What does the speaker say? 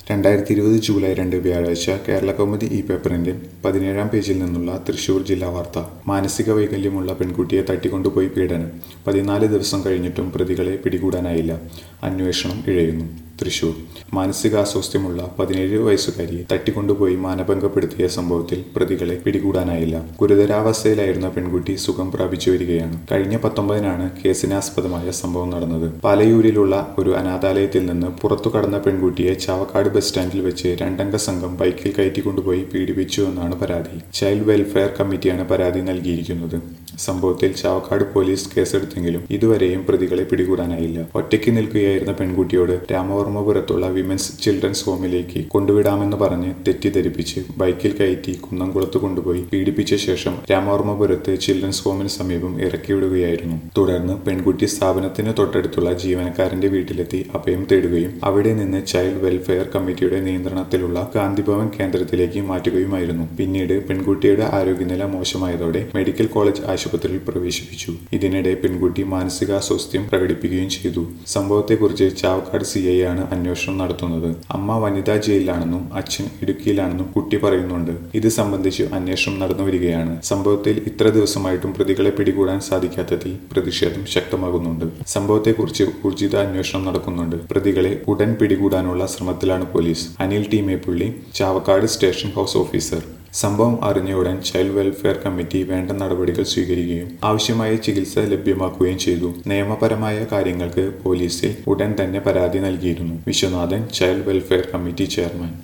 രണ്ടായിരത്തി ഇരുപത് ജൂലൈ രണ്ട് വ്യാഴാഴ്ച കേരള കൗമുദി ഈ പേപ്പറിന്റെ പതിനേഴാം പേജിൽ നിന്നുള്ള തൃശൂർ ജില്ലാ വാർത്ത മാനസിക വൈകല്യമുള്ള പെൺകുട്ടിയെ തട്ടിക്കൊണ്ടുപോയി പീഡനം പതിനാല് ദിവസം കഴിഞ്ഞിട്ടും പ്രതികളെ പിടികൂടാനായില്ല അന്വേഷണം ഇഴയുന്നു തൃശൂർ മാനസികാസ്വാസ്ഥ്യമുള്ള പതിനേഴ് വയസ്സുകാരിയെ തട്ടിക്കൊണ്ടുപോയി മാനഭംഗപ്പെടുത്തിയ സംഭവത്തിൽ പ്രതികളെ പിടികൂടാനായില്ല ഗുരുതരാവസ്ഥയിലായിരുന്ന പെൺകുട്ടി സുഖം പ്രാപിച്ചു വരികയാണ് കഴിഞ്ഞ പത്തൊമ്പതിനാണ് കേസിനാസ്പദമായ സംഭവം നടന്നത് പാലയൂരിലുള്ള ഒരു അനാഥാലയത്തിൽ നിന്ന് പുറത്തു കടന്ന പെൺകുട്ടിയെ ചാവക്കാട് ബസ് സ്റ്റാൻഡിൽ വെച്ച് രണ്ടംഗ സംഘം ബൈക്കിൽ കയറ്റിക്കൊണ്ടുപോയി പീഡിപ്പിച്ചു എന്നാണ് പരാതി ചൈൽഡ് വെൽഫെയർ കമ്മിറ്റിയാണ് പരാതി നൽകിയിരിക്കുന്നത് സംഭവത്തിൽ ചാവക്കാട് പോലീസ് കേസെടുത്തെങ്കിലും ഇതുവരെയും പ്രതികളെ പിടികൂടാനായില്ല ഒറ്റയ്ക്ക് നിൽക്കുകയായിരുന്ന പെൺകുട്ടിയോട് രാമവർമ്മപുരത്തുള്ള വിമൻസ് ചിൽഡ്രൻസ് ഹോമിലേക്ക് കൊണ്ടുവിടാമെന്ന് പറഞ്ഞ് തെറ്റിദ്ധരിപ്പിച്ച് ബൈക്കിൽ കയറ്റി കുന്നംകുളത്ത് കൊണ്ടുപോയി പീഡിപ്പിച്ച ശേഷം രാമവർമ്മപുരത്ത് ചിൽഡ്രൻസ് ഹോമിന് സമീപം ഇറക്കിവിടുകയായിരുന്നു തുടർന്ന് പെൺകുട്ടി സ്ഥാപനത്തിന് തൊട്ടടുത്തുള്ള ജീവനക്കാരന്റെ വീട്ടിലെത്തി അഭയം തേടുകയും അവിടെ നിന്ന് ചൈൽഡ് വെൽഫെയർ കമ്മിറ്റിയുടെ നിയന്ത്രണത്തിലുള്ള ഗാന്ധിഭവൻ കേന്ദ്രത്തിലേക്ക് മാറ്റുകയുമായിരുന്നു പിന്നീട് പെൺകുട്ടിയുടെ ആരോഗ്യനില മോശമായതോടെ മെഡിക്കൽ കോളേജ് ആശുപത്രിയിൽ പ്രവേശിപ്പിച്ചു ഇതിനിടെ പെൺകുട്ടി മാനസികാസ്വാസ്ഥ്യം പ്രകടിപ്പിക്കുകയും ചെയ്തു സംഭവത്തെക്കുറിച്ച് ചാവക്കാട് സി ഐ ആണ് അന്വേഷണം നടത്തുന്നത് അമ്മ വനിതാ ജയിലിലാണെന്നും അച്ഛൻ ഇടുക്കിയിലാണെന്നും കുട്ടി പറയുന്നുണ്ട് ഇത് സംബന്ധിച്ച് അന്വേഷണം നടന്നു വരികയാണ് സംഭവത്തിൽ ഇത്ര ദിവസമായിട്ടും പ്രതികളെ പിടികൂടാൻ സാധിക്കാത്തതിൽ പ്രതിഷേധം ശക്തമാകുന്നുണ്ട് സംഭവത്തെക്കുറിച്ച് ഊർജിത അന്വേഷണം നടക്കുന്നുണ്ട് പ്രതികളെ ഉടൻ പിടികൂടാനുള്ള ശ്രമത്തിലാണ് police Anil T Meppulli Chavakkad station house officer സംഭവം അറിഞ്ഞ ഉടൻ ചൈൽഡ് വെൽഫെയർ കമ്മിറ്റി വേണ്ട നടപടികൾ സ്വീകരിക്കുകയും ആവശ്യമായ ചികിത്സ ലഭ്യമാക്കുകയും ചെയ്തു നിയമപരമായ കാര്യങ്ങൾക്ക് പോലീസിൽ ഉടൻ തന്നെ പരാതി നൽകിയിരുന്നു Viswanathan child welfare committee chairman